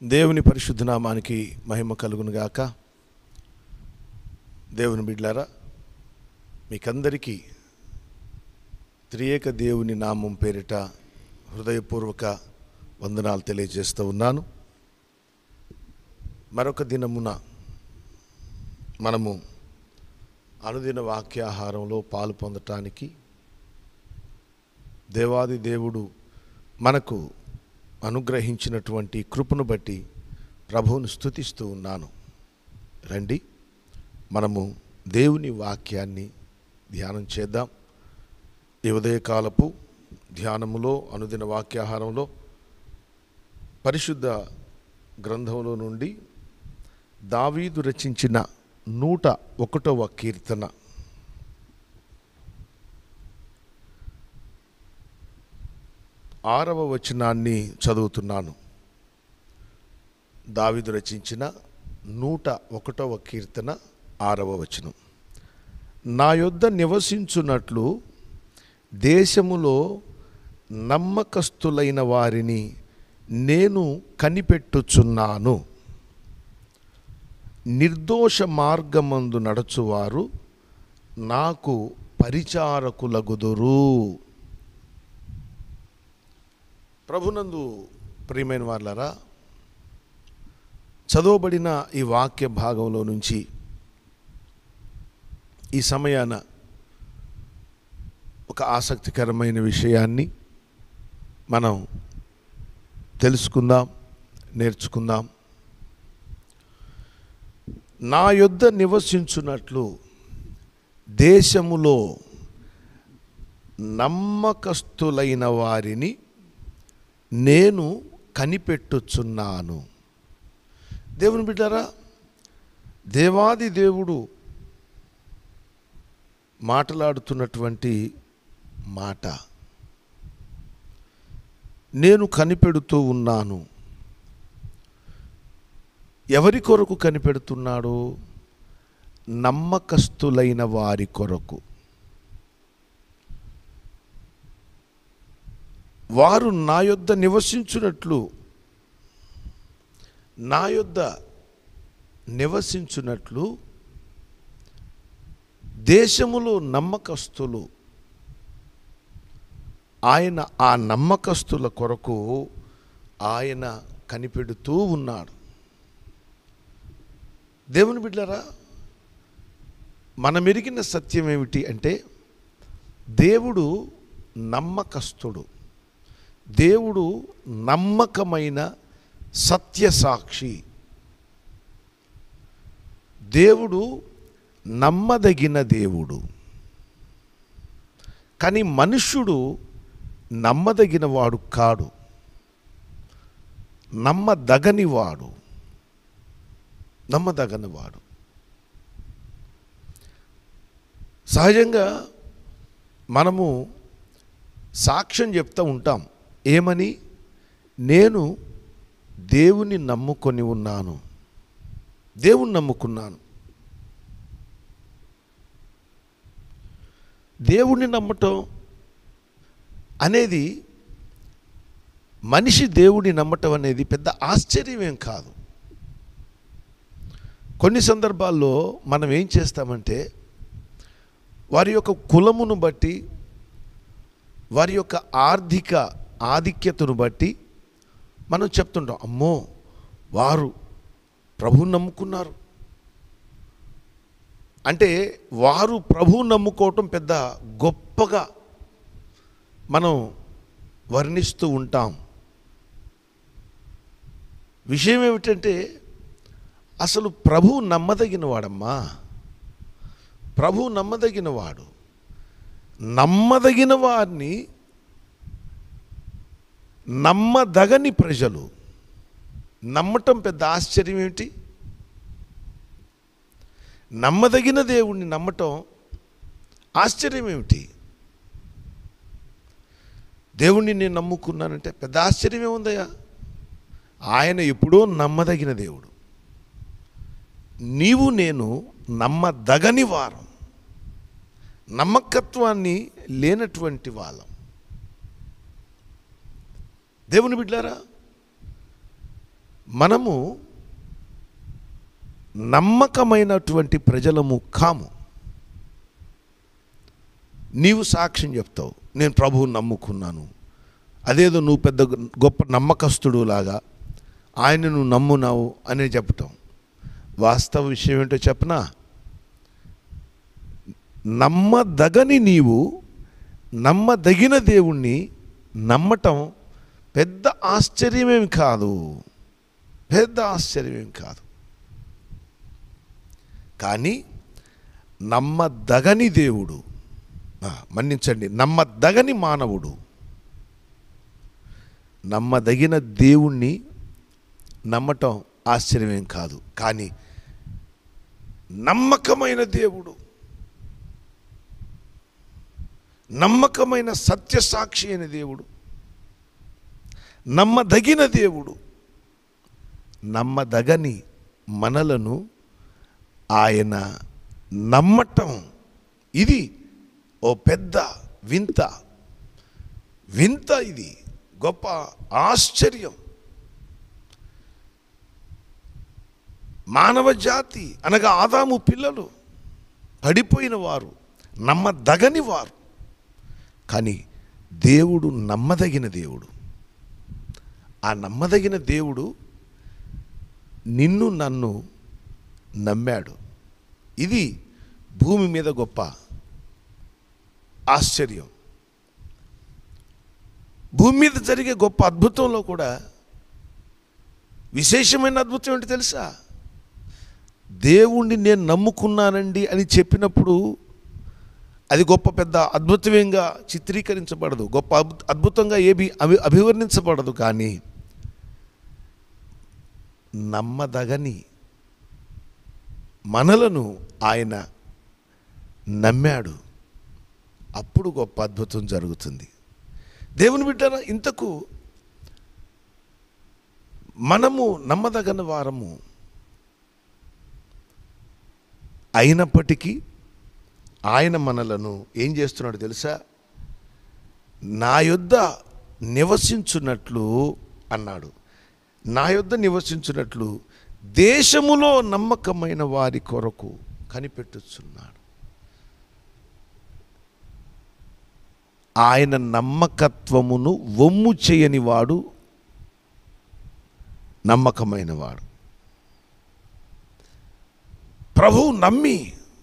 దేవుని పరిశుద్ధ నామానికి మహిమ కలుగును గాక దేవుని బిడ్లారా మీకందరికీ త్రియేక దేవుని నామం పేరిట హృదయపూర్వక వందనాలు తెలియజేస్తూ ఉన్నాను మరొక దినమున మనము అనుదిన వాక్యాహారంలో పాలు పొందటానికి దేవాది దేవుడు మనకు అనుగ్రహించినటువంటి కృపను బట్టి ప్రభువును స్థుతిస్తూ ఉన్నాను రండి మనము దేవుని వాక్యాన్ని ధ్యానం చేద్దాం ఈ ఉదయకాలపు ధ్యానములో అనుదిన వాక్యాహారంలో పరిశుద్ధ గ్రంథంలో నుండి దావీదు రచించిన నూట ఒకటవ కీర్తన ఆరవ వచనాన్ని చదువుతున్నాను దావిదు రచించిన నూట ఒకటవ కీర్తన ఆరవ వచనం నా యొద్ద నివసించున్నట్లు దేశములో నమ్మకస్తులైన వారిని నేను కనిపెట్టుచున్నాను నిర్దోష మార్గమందు నడచువారు నాకు పరిచారకులగుదురు ప్రభునందు ప్రియమైన వాళ్ళరా చదవబడిన ఈ వాక్య భాగంలో నుంచి ఈ సమయాన ఒక ఆసక్తికరమైన విషయాన్ని మనం తెలుసుకుందాం నేర్చుకుందాం నా యొద్ద నివసించున్నట్లు దేశములో నమ్మకస్తులైన వారిని నేను కనిపెట్టుచున్నాను దేవుని బిడ్డారా దేవాది దేవుడు మాట్లాడుతున్నటువంటి మాట నేను కనిపెడుతూ ఉన్నాను ఎవరి కొరకు కనిపెడుతున్నాడు నమ్మకస్తులైన వారి కొరకు వారు నా యొద్ద నివసించున్నట్లు నా యొద్ద నివసించున్నట్లు దేశములో నమ్మకస్తులు ఆయన ఆ నమ్మకస్తుల కొరకు ఆయన కనిపెడుతూ ఉన్నాడు దేవుని బిడ్డరా మనమెరిగిన సత్యం ఏమిటి అంటే దేవుడు నమ్మకస్తుడు దేవుడు నమ్మకమైన సత్యసాక్షి దేవుడు నమ్మదగిన దేవుడు కానీ మనుష్యుడు నమ్మదగిన వాడు కాడు నమ్మదగని వాడు నమ్మదగని వాడు సహజంగా మనము సాక్ష్యం చెప్తూ ఉంటాం ఏమని నేను దేవుని నమ్ముకొని ఉన్నాను దేవుని నమ్ముకున్నాను దేవుణ్ణి నమ్మటం అనేది మనిషి దేవుడిని నమ్మటం అనేది పెద్ద ఆశ్చర్యమేం కాదు కొన్ని సందర్భాల్లో మనం ఏం చేస్తామంటే వారి యొక్క కులమును బట్టి వారి యొక్క ఆర్థిక ఆధిక్యతను బట్టి మనం చెప్తుంటాం అమ్మో వారు ప్రభువుని నమ్ముకున్నారు అంటే వారు ప్రభువు నమ్ముకోవటం పెద్ద గొప్పగా మనం వర్ణిస్తూ ఉంటాం విషయం ఏమిటంటే అసలు ప్రభు నమ్మదగిన వాడమ్మా ప్రభు నమ్మదగిన వాడు నమ్మదగిన వారిని నమ్మదగని ప్రజలు నమ్మటం పెద్ద ఆశ్చర్యం ఏమిటి నమ్మదగిన దేవుణ్ణి నమ్మటం ఆశ్చర్యం ఏమిటి దేవుణ్ణి నేను నమ్ముకున్నానంటే పెద్ద ఆశ్చర్యం ఏముందయ్యా ఆయన ఎప్పుడో నమ్మదగిన దేవుడు నీవు నేను నమ్మదగని వారం నమ్మకత్వాన్ని లేనటువంటి వాళ్ళం దేవుని బిడ్డారా మనము నమ్మకమైనటువంటి ప్రజలము కాము నీవు సాక్ష్యం చెప్తావు నేను ప్రభువుని నమ్ముకున్నాను అదేదో నువ్వు పెద్ద గొప్ప నమ్మకస్తుడు లాగా ఆయన నువ్వు నమ్మున్నావు అని చెప్పటం వాస్తవ విషయం ఏంటో చెప్పనా నమ్మదగని నీవు నమ్మదగిన దేవుణ్ణి నమ్మటం పెద్ద ఆశ్చర్యమేమి కాదు పెద్ద ఆశ్చర్యమేమి కాదు కానీ నమ్మదగని దేవుడు ఆ, మన్నించండి నమ్మదగని మానవుడు నమ్మదగిన దేవుణ్ణి నమ్మటం ఆశ్చర్యమేం కాదు కానీ నమ్మకమైన దేవుడు నమ్మకమైన సత్యసాక్షి అయిన దేవుడు నమ్మదగిన దేవుడు నమ్మదగని మనలను ఆయన నమ్మటం ఇది ఓ పెద్ద వింత వింత ఇది గొప్ప ఆశ్చర్యం మానవ జాతి అనగా ఆదాము పిల్లలు పడిపోయిన వారు నమ్మదగని వారు కానీ దేవుడు నమ్మదగిన దేవుడు ఆ నమ్మదగిన దేవుడు నిన్ను నన్ను నమ్మాడు ఇది భూమి మీద గొప్ప ఆశ్చర్యం భూమి మీద జరిగే గొప్ప అద్భుతంలో కూడా విశేషమైన అద్భుతం ఏంటి తెలుసా దేవుణ్ణి నేను నమ్ముకున్నానండి అని చెప్పినప్పుడు అది గొప్ప పెద్ద అద్భుతమేంగా చిత్రీకరించబడదు గొప్ప అద్భు- అద్భుతంగా ఏవి అభి అభివర్ణించబడదు కానీ నమ్మదగని మనలను ఆయన నమ్మాడు అప్పుడు గొప్ప అద్భుతం జరుగుతుంది దేవుని బిడ్డరా ఇంతకు మనము నమ్మదగని వారము అయినప్పటికీ ఆయన మనలను ఏం చేస్తున్నాడు తెలుసా నా యొద్ద నివసించున్నట్లు అన్నాడు నా యొద్ద నివసించున్నట్లు దేశములో నమ్మకమైన వారి కొరకు కనిపెట్టుచున్నాడు ఆయన నమ్మకత్వమును వమ్ము చేయని వాడు నమ్మకమైన వాడు ప్రభువు నమ్మి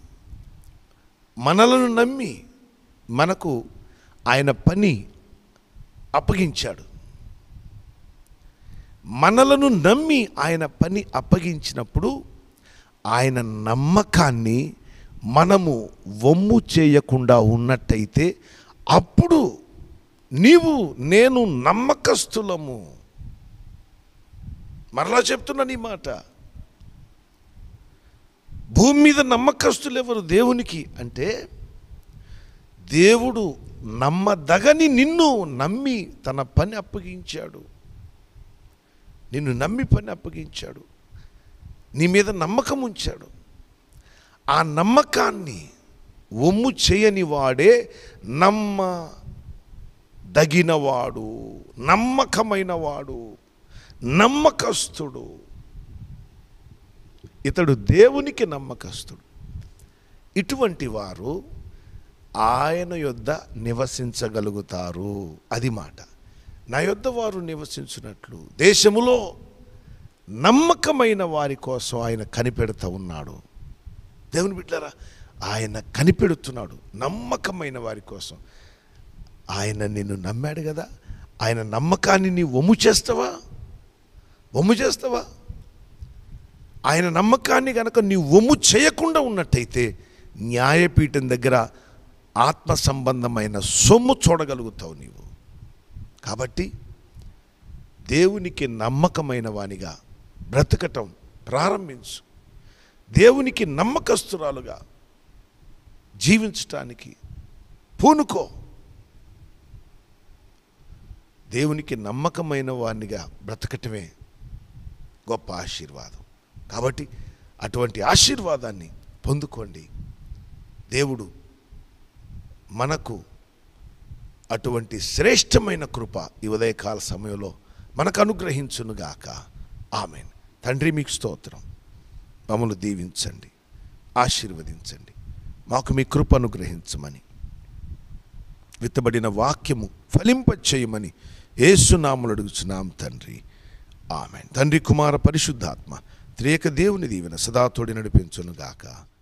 మనలను నమ్మి మనకు ఆయన పని అప్పగించాడు మనలను నమ్మి ఆయన పని అప్పగించినప్పుడు ఆయన నమ్మకాన్ని మనము వమ్ము చేయకుండా ఉన్నట్టయితే అప్పుడు నీవు నేను నమ్మకస్తులము మరలా చెప్తున్నా నీ మాట భూమి మీద నమ్మకస్తులు ఎవరు దేవునికి అంటే దేవుడు నమ్మదగని నిన్ను నమ్మి తన పని అప్పగించాడు నిన్ను నమ్మి పని అప్పగించాడు నీ మీద నమ్మకం ఉంచాడు ఆ నమ్మకాన్ని ఒమ్ము చేయని వాడే నమ్మ దగినవాడు నమ్మకమైన వాడు నమ్మకస్తుడు ఇతడు దేవునికి నమ్మకస్తుడు ఇటువంటి వారు ఆయన యొద్ద నివసించగలుగుతారు అది మాట నా యొద్ద వారు నివసించినట్లు దేశములో నమ్మకమైన వారి కోసం ఆయన కనిపెడుతూ ఉన్నాడు దేవుని బిడ్డారా ఆయన కనిపెడుతున్నాడు నమ్మకమైన వారి కోసం ఆయన నిన్ను నమ్మాడు కదా ఆయన నమ్మకాన్ని నీ వమ్ము చేస్తావా వమ్ము చేస్తావా ఆయన నమ్మకాన్ని కనుక నీ వమ్ము చేయకుండా ఉన్నట్టయితే న్యాయపీఠం దగ్గర ఆత్మ సంబంధమైన సొమ్ము చూడగలుగుతావు నీవు కాబట్టి దేవునికి నమ్మకమైన వానిగా బ్రతకటం ప్రారంభించు దేవునికి నమ్మకస్తురాలుగా జీవించటానికి పూనుకో దేవునికి నమ్మకమైన వానిగా బ్రతకటమే గొప్ప ఆశీర్వాదం కాబట్టి అటువంటి ఆశీర్వాదాన్ని పొందుకోండి దేవుడు మనకు అటువంటి శ్రేష్టమైన కృప ఈ ఉదయకాల సమయంలో మనకు అనుగ్రహించునుగాక ఆమె తండ్రి మీకు స్తోత్రం మమ్మల్ని దీవించండి ఆశీర్వదించండి మాకు మీ కృప అనుగ్రహించమని విత్తబడిన వాక్యము ఫలింపచేయమని ఏసునాములు అడుగుచున్నాం తండ్రి ఆమె తండ్రి కుమార పరిశుద్ధాత్మ త్రేక దేవుని దీవెన సదా తోడి నడిపించును గాక